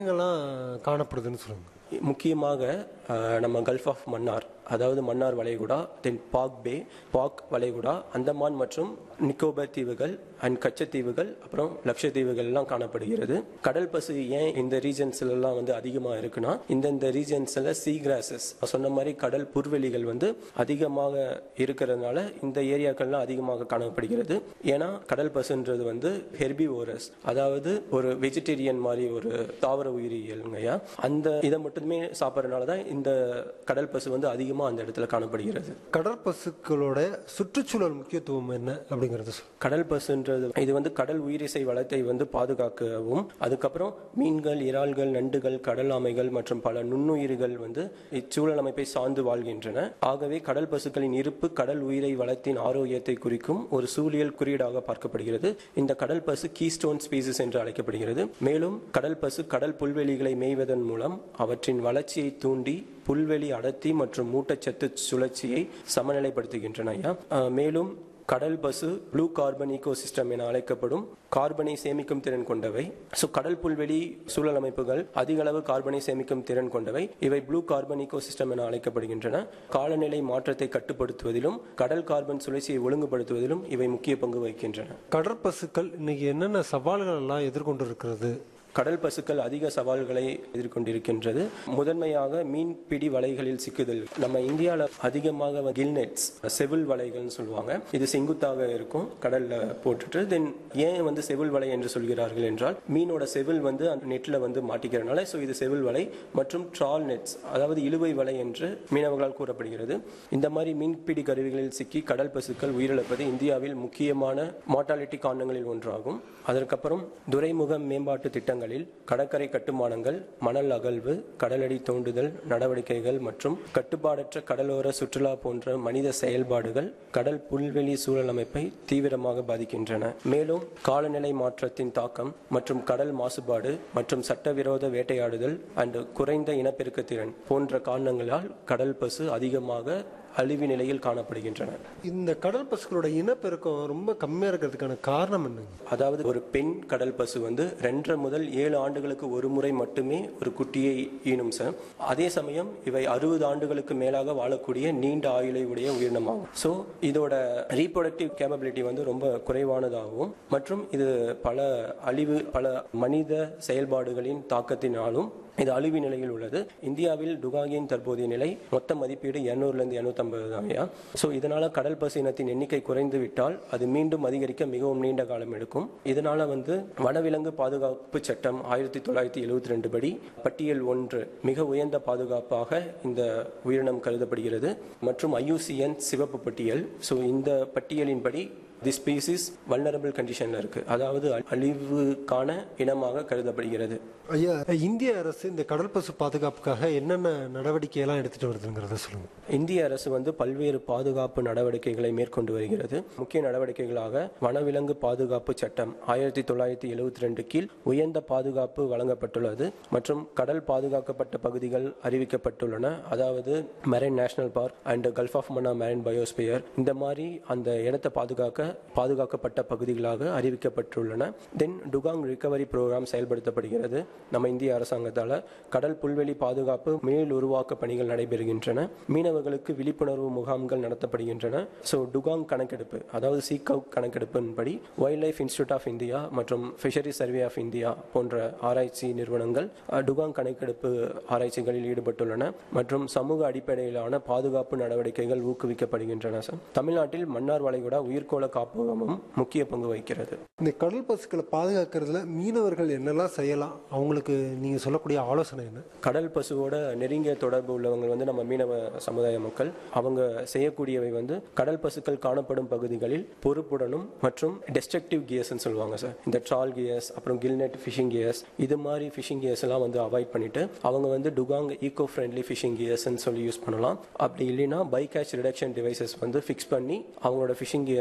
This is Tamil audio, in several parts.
எங்கெல்லாம் காணப்படுதுன்னு சொல்லுங்க முக்கியமாக அஹ், நம்ம கல்ஃப் ஆஃப் மன்னார் அதாவது மன்னார் வளைகுடா தென் பாக் பே பாக் வளைகுடா அந்தமான் மற்றும் நிக்கோபர் தீவுகள் அண்ட் கச்சத்தீவுகள் அப்புறம் லட்சத்தீவுகள் எல்லாம் காணப்படுகிறது கடல் பசு ஏன் இந்த ரீஜன்ஸ்ல எல்லாம் வந்து அதிகமாக இருக்குன்னா இந்தந்த ரீஜன்ஸ்ல சீ கிராசஸ் சொன்ன மாதிரி கடல் புல்வெளிகள் வந்து அதிகமாக இருக்கிறதுனால இந்த ஏரியாக்கள்லாம் அதிகமாக காணப்படுகிறது ஏன்னா கடல் பசுன்றது வந்து ஹெர்பி ஓரஸ் அதாவது ஒரு வெஜிடேரியன் மாதிரி ஒரு தாவர உயிரியல்ங்கய்யா அந்த இதை மட்டுமே சாப்பிட்றதுனால தான் இந்த கடல் பசு வந்து அதிகமாக அந்த இடத்துல காணப்படுகிறது கடற்பசுக்களோட சுற்றுச்சூழல் முக்கியத்துவம் என்ன அப்படிங்கறது சொல்லுங்க கடல் பசுன்றது இது வந்து கடல் உயிரிசை வளத்தை வந்து பாதுகாக்கவும் அதுக்கப்புறம் மீன்கள் இறால்கள் நண்டுகள் கடல் ஆமைகள் மற்றும் பல நுண்ணுயிர்கள் வந்து இச்சூழல் அமைப்பை சார்ந்து வாழ்கின்றன ஆகவே கடல் பசுக்களின் இருப்பு கடல் உயிரை வளத்தின் ஆரோக்கியத்தை குறிக்கும் ஒரு சூழியல் குறியீடாக பார்க்கப்படுகிறது இந்த கடல் பசு கீஸ்டோன் ஸ்பீசிஸ் என்று அழைக்கப்படுகிறது மேலும் கடல் பசு கடல் புல்வெளிகளை மேய்வதன் மூலம் அவற்றின் வளர்ச்சியை தூண்டி புல்வெளி அடர்த்தி மற்றும் ஊட்டச்சத்து சுழற்சியை சமநிலைப்படுத்துகின்றன ஐயா. அஹ், மேலும் கடல் பசு ப்ளூ கார்பன் ஈகோசிஸ்டம் என அழைக்கப்படும் கார்பனை சேமிக்கும் திறன் கொண்டவை ஸோ கடல் புல்வெளி சூழல் அமைப்புகள் அதிக அளவு கார்பனை சேமிக்கும் திறன் கொண்டவை இவை ப்ளூ கார்பன் ஈகோசிஸ்டம் என அழைக்கப்படுகின்றன காலநிலை மாற்றத்தை கட்டுப்படுத்துவதிலும் கடல் கார்பன் சுழற்சியை ஒழுங்குபடுத்துவதிலும் இவை முக்கிய பங்கு வகிக்கின்றன கடற்பசுக்கள் இன்னைக்கு என்னென்ன சவால்கள் எல்லாம் எதிர்கொண்டு இருக்கிறது கடல் பசுக்கள் அதிக சவால்களை எதிர்கொண்டிருக்கின்றது முதன்மையாக மீன்பிடி வலைகளில் சிக்குதல் நம்ம இந்தியாவில் அதிகமாக கில்நெட்ஸ் செவில் வலைகள்னு சொல்லுவாங்க இது செங்குத்தாக இருக்கும் கடல்ல போட்டுட்டு தென் ஏன் வந்து செவில் வலை என்று சொல்கிறார்கள் என்றால் மீனோட செவில் வந்து அந்த நெட்ல வந்து மாட்டிக்கிறனால ஸோ இது செவில் வலை மற்றும் ட்ரால் நெட்ஸ் அதாவது இழுவை வலை என்று மீனவர்களால் கூறப்படுகிறது இந்த மாதிரி மீன்பிடி கருவிகளில் சிக்கி கடல் பசுக்கள் உயிரிழப்பது இந்தியாவில் முக்கியமான மார்டாலிட்டி காரணங்களில் ஒன்றாகும் அதற்கப்புறம் துறைமுக மேம்பாட்டு திட்டங்களில் கடற்கரை கட்டுமானங்கள் மணல் அகழ்வு கடலடி தோண்டுதல் நடவடிக்கைகள் மற்றும் கட்டுப்பாடற்ற கடலோர சுற்றுலா போன்ற மனித செயல்பாடுகள் கடல் புல்வெளி சூழல் அமைப்பை தீவிரமாக பாதிக்கின்றன மேலும் காலநிலை மாற்றத்தின் தாக்கம் மற்றும் கடல் மாசுபாடு மற்றும் சட்டவிரோத வேட்டையாடுதல் அண்ட் குறைந்த இனப்பெருக்க திறன் போன்ற காரணங்களால் கடல் பசு அதிகமாக அழிவு நிலையில் காணப்படுகின்றன இந்த கடல் பசுக்களோட இனப்பெருக்கம் ரொம்ப கம்மியா இருக்கிறதுக்கான காரணம் என்னங்க அதாவது ஒரு பெண் கடல் பசு வந்து ரெண்டரை முதல் ஏழு ஆண்டுகளுக்கு ஒரு முறை மட்டுமே ஒரு குட்டியை ஈனும் சார் அதே சமயம் இவை அறுபது ஆண்டுகளுக்கு மேலாக வாழக்கூடிய நீண்ட ஆயுளை உடைய உயிரினமாகும் ஸோ இதோட ரீப்ரொடக்டிவ் கேப்பபிலிட்டி வந்து ரொம்ப குறைவானதாகவும் மற்றும் இது பல அழிவு பல மனித செயல்பாடுகளின் தாக்கத்தினாலும் இது அழிவு நிலையில் உள்ளது இந்தியாவில் டுகாகியின் தற்போதைய நிலை மொத்த மதிப்பீடு இருநூறுலேருந்து இரநூத்தம்பது தான்யா ஸோ இதனால கடல் பசு இனத்தின் எண்ணிக்கை குறைந்து விட்டால் அது மீண்டும் அதிகரிக்க மிகவும் நீண்ட காலம் எடுக்கும் இதனால வந்து வனவிலங்கு பாதுகாப்பு சட்டம் ஆயிரத்தி தொள்ளாயிரத்தி எழுபத்தி ரெண்டு படி பட்டியல் ஒன்று மிக உயர்ந்த பாதுகாப்பாக இந்த உயிரினம் கருதப்படுகிறது மற்றும் ஐயூசிஎன் சிவப்பு பட்டியல் ஸோ இந்த பட்டியலின்படி தி ஸ்பீசிஸ் வல்னரபிள் கண்டிஷன்ல இருக்கு அதாவது அழிவுக்கான இனமாக கருதப்படுகிறது ஐயா இந்திய அரசு இந்த கடல் பசு பாதுகாப்புக்காக என்னென்ன நடவடிக்கை எல்லாம் எடுத்துட்டு வருதுங்கிறத சொல்லுங்க இந்திய அரசு வந்து பல்வேறு பாதுகாப்பு நடவடிக்கைகளை மேற்கொண்டு வருகிறது முக்கிய நடவடிக்கைகளாக வனவிலங்கு பாதுகாப்பு சட்டம் ஆயிரத்தி தொள்ளாயிரத்தி எழுபத்தி ரெண்டு கீழ் உயர்ந்த பாதுகாப்பு வழங்கப்பட்டுள்ளது மற்றும் கடல் பாதுகாக்கப்பட்ட பகுதிகள் அறிவிக்கப்பட்டுள்ளன அதாவது marine national park and gulf of Mannar marine biosphere இந்த மாதிரி அந்த இடத்தை பாதுகாக்க பாதுகாக்கப்பட்ட பகுதிகளாக அறிவிக்கப்பட்டுள்ளன தென் டுகாங் ரிகவரி ப்ரோக்ராம் செயல்படுத்தப்படுகிறது நம்ம இந்திய அரசாங்கத்தால் கடல் புல்வெளி பாதுகாப்பு மீள் உருவாக்க பணிகள் நடைபெறுகின்றன மீனவர்களுக்கு விழிப்புணர்வு முகாம்கள் நடத்தப்படுகின்றன ஸோ டுகாங் கணக்கெடுப்பு அதாவது சீகவ் கணக்கெடுப்பின்படி wildlife institute of India மற்றும் ஃபிஷரி சர்வே ஆஃப் இந்தியா போன்ற ஆராய்ச்சி நிறுவனங்கள் அஹ், டுகாங் கணக்கெடுப்பு ஆராய்ச்சிகளில் ஈடுபட்டுள்ளன மற்றும் சமூக அடிப்படையிலான பாதுகாப்பு நடவடிக்கைகள் ஊக்குவிக்கப்படுகின்றன சார் தமிழ்நாட்டில் மன்னார் வளைகுடா உயிர்கோள காப்பகமும் முக்கிய பங்கு வகிக்கிறது இந்த கடல் பசுக்களை பாதுகாக்கிறதுல மீனவர்கள் என்னெல்லாம் செய்யலாம் அவங்களுக்கு நீங்க சொல்லக்கூடிய ஆலோசனை என்ன கடல் பசுவோட நெருங்கிய தொடர்பு உள்ளவங்க வந்து நம்ம மீனவ சமுதாய மக்கள் அவங்க செய்யக்கூடியவை வந்து கடல் பசுக்கள் காணப்படும் பகுதிகளில் பொறுப்புடனும் மற்றும் டெஸ்ட்ரக்டிவ் கியர்ஸ்னு சொல்லுவாங்க சார் இந்த ட்ரால் கியர்ஸ் அப்புறம் கில்நெட் ஃபிஷிங் கியர்ஸ் இது மாதிரி ஃபிஷிங் கியர்ஸ் எல்லாம் வந்து அவாய்ட் பண்ணிட்டு அவங்க வந்து டுகாங் ஈகோ ஃப்ரெண்ட்லி ஃபிஷிங் கியர்ஸ்னு சொல்லி யூஸ் பண்ணலாம் அப்படி இல்லைன்னா பை கேட்ச் ரிடக்ஷன் டிவைசஸ் வந்து ஃபிக்ஸ் பண்ணி அவங்களோட ஃபிஷிங் கியர்ஸ் அவங்களோட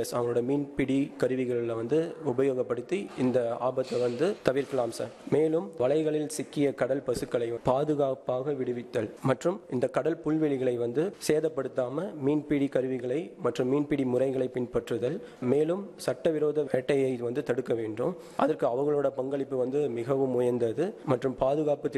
மீன்பிடி கருவிகளில் வந்து உபயோகப்படுத்தி இந்த ஆபத்தை வந்து தவிர்க்கலாம் சார் மேலும் வலைகளில் சிக்கிய கடல் பசுக்களை பாதுகாப்பாக விடுவித்தல் மற்றும் இந்த கடல் புல்வெளிகளை வந்து சேதப்படுத்தாம மீன்பிடி கருவிகளை மற்றும் மீன்பிடி முறைகளை பின்பற்றுதல் மேலும் சட்டவிரோத வேட்டையை வந்து தடுக்க வேண்டும் அதற்கு அவங்களோட பங்களிப்பு வந்து மிகவும் உயர்ந்தது மற்றும் பாதுகாப்பு